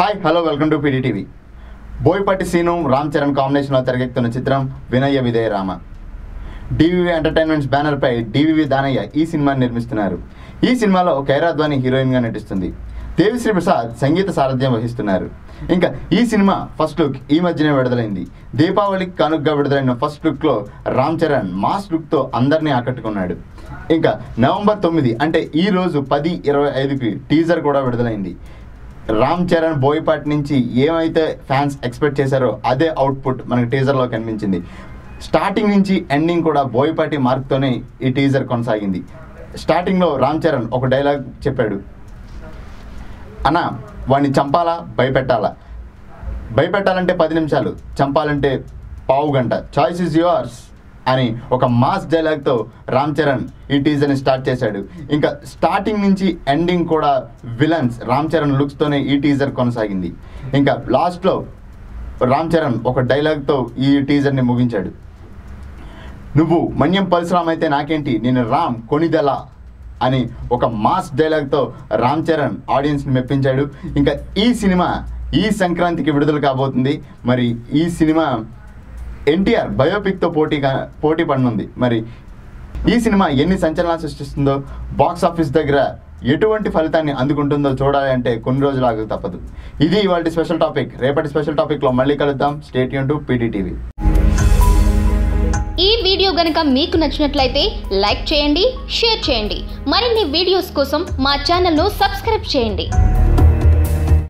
hi hello welcome to PDTV Boyapati Seenu Ram Charan కాంబినేషన్లో తెరకెక్కుతున్న చిత్రం వినయ విదయ రామ డివివి ఎంటర్టైన్మెంట్స్ బ్యానర్పై డివివి దానయ్య ఈ సినిమాని నిర్మిస్తున్నారు ఈ సినిమాలో ఖైరాద్వాని హీరోయిన్గా నటిస్తుంది దేవిశ్రీ ప్రసాద్ సంగీత సారథ్యం వహిస్తున్నారు ఇంకా ఈ సినిమా ఫస్ట్ లుక్ ఈ మధ్యనే విడుదలైంది దీపావళికి కానుకగా విడుదలైన ఫస్ట్ లుక్లో రామ్ చరణ్ మాస్ లుక్తో అందరినీ ఆకట్టుకున్నాడు ఇంకా నవంబర్ తొమ్మిది అంటే ఈ రోజు పది ఇరవై ఐదుకి టీజర్ కూడా విడుదలైంది రామ్ చరణ్ బోయపాటి నుంచి ఏమైతే ఫ్యాన్స్ ఎక్స్పెక్ట్ చేశారో అదే అవుట్పుట్ మనకి టీజర్లో కనిపించింది స్టార్టింగ్ నుంచి ఎండింగ్ కూడా బోయపాటి మార్క్తోనే ఈ టీజర్ కొనసాగింది స్టార్టింగ్లో రామ్ చరణ్ ఒక డైలాగ్ చెప్పాడు అన్న వాడిని చంపాలా భయపెట్టాలా భయపెట్టాలంటే పది నిమిషాలు చంపాలంటే పావు గంట చాయిస్ ఇస్ యువర్స్ అని ఒక మాస్ డైలాగ్తో రామ్ చరణ్ ఈ టీజర్ని స్టార్ట్ చేశాడు ఇంకా స్టార్టింగ్ నుంచి ఎండింగ్ కూడా విలన్స్ రామ్ చరణ్ లుక్స్తోనే ఈ టీజర్ కొనసాగింది ఇంకా లాస్ట్లో రామ్ చరణ్ ఒక డైలాగ్తో ఈ టీజర్ని ముగించాడు నువ్వు మన్యం పరశురామ్ అయితే నాకేంటి నేను రామ్ కొనిదెల అని ఒక మాస్ డైలాగ్తో రామ్ చరణ్ ఆడియన్స్ని మెప్పించాడు ఇంకా ఈ సినిమా ఈ సంక్రాంతికి విడుదల కాబోతుంది మరి ఈ సినిమా ఎన్టీఆర్ బయోపిక్తో పోటీగా పోటీ పడనుంది మరి ఈ సినిమా ఎన్ని సంచలనాలు సృష్టిస్తుందో బాక్స్ ఆఫీస్ దగ్గర ఎటువంటి ఫలితాన్ని అందుకుంటుందో చూడాలి అంటే కొన్ని రోజులు ఆగక తప్పదు ఇది ఇవాళ స్పెషల్ టాపిక్ రేపటి స్పెషల్ టాపిక్లో మళ్ళీ కలుద్దాం స్టేట్ యూన్ టు పీటీటీవీ ఈ వీడియో గనక మీకు నచ్చినట్లయితే లైక్ చేయండి షేర్ చేయండి మరిన్ని వీడియోస్ కోసం మా ఛానల్ను సబ్స్క్రైబ్ చేయండి